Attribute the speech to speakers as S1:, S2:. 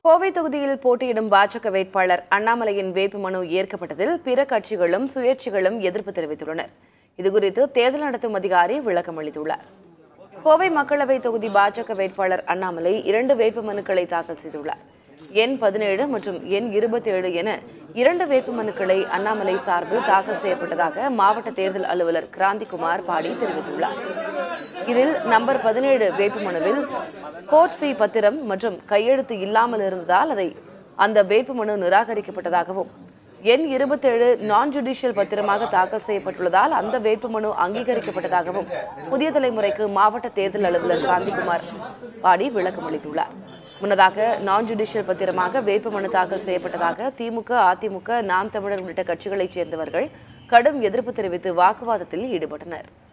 S1: கோவை தொகுதியில் போட்டியிடும் பாஜக வேட்பாளர் அண்ணாமலையின் வேட்புமனு ஏற்கப்பட்டதில் பிற கட்சிகளும் சுயேட்சைகளும் எதிர்ப்பு தெரிவித்துள்ளனர் இதுகுறித்து தேர்தல் நடத்தும் அதிகாரி விளக்கம் அளித்துள்ளார் கோவை மக்களவை தொகுதி பாஜக வேட்பாளர் அண்ணாமலை இரண்டு வேட்புமனுக்களை தாக்கல் செய்துள்ளார் எண் பதினேழு மற்றும் எண் இருபத்தி ஏழு என இரண்டு வேட்புமனுக்களை அண்ணாமலை சார்பில் தாக்கல் செய்யப்பட்டதாக மாவட்ட தேர்தல் அலுவலர் கிராந்திகுமார் பாடி தெரிவித்துள்ளார் இதில் நம்பர் பதினேழு வேட்புமனுவில் கோர்ட் ஃபீ பத்திரம் மற்றும் கையெழுத்து இல்லாமல் இருந்ததால் அதை அந்த வேட்புமனு நிராகரிக்கப்பட்டதாகவும் எண் இருபத்தேழு நான் ஜுடிஷியல் பத்திரமாக தாக்கல் செய்யப்பட்டுள்ளதால் அந்த வேட்புமனு அங்கீகரிக்கப்பட்டதாகவும் புதிய தலைமுறைக்கு மாவட்ட தேர்தல் அலுவலர் காந்திகுமார் பாடி விளக்கம் அளித்துள்ளார் முன்னதாக நான் ஜுடிஷியல் பத்திரமாக வேட்புமனு தாக்கல் செய்யப்பட்டதாக திமுக அதிமுக நாம் தமிழர் உள்ளிட்ட கட்சிகளைச் சேர்ந்தவர்கள் கடும் எதிர்ப்பு தெரிவித்து வாக்குவாதத்தில் ஈடுபட்டனர்